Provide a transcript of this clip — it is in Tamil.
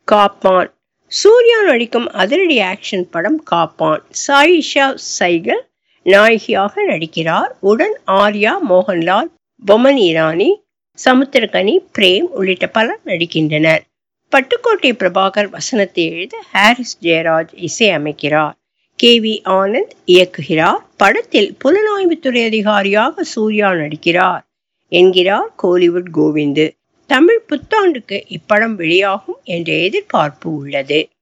காப்பான் சூர்யா நடிக்கும் அதிரடி ஆக்ஷன் படம் காப்பான் சாயிஷா சைகல் நாயகியாக நடிக்கிறார் உடன் ஆர்யா மோகன்லால் பொமன் இரானி சமுத்திரகனி பிரேம் உள்ளிட்ட பலர் நடிக்கின்றனர் பட்டுக்கோட்டை பிரபாகர் வசனத்தை எழுத ஹாரிஸ் ஜெயராஜ் இசையமைக்கிறார் கே வி ஆனந்த் இயக்குகிறார் படத்தில் புலனாய்வுத்துறை அதிகாரியாக சூர்யா நடிக்கிறார் என்கிறார் கோலிவுட் கோவிந்து தமிழ் புத்தாண்டுக்கு இப்படம் வெளியாகும் என்ற எதிர்பார்ப்பு உள்ளது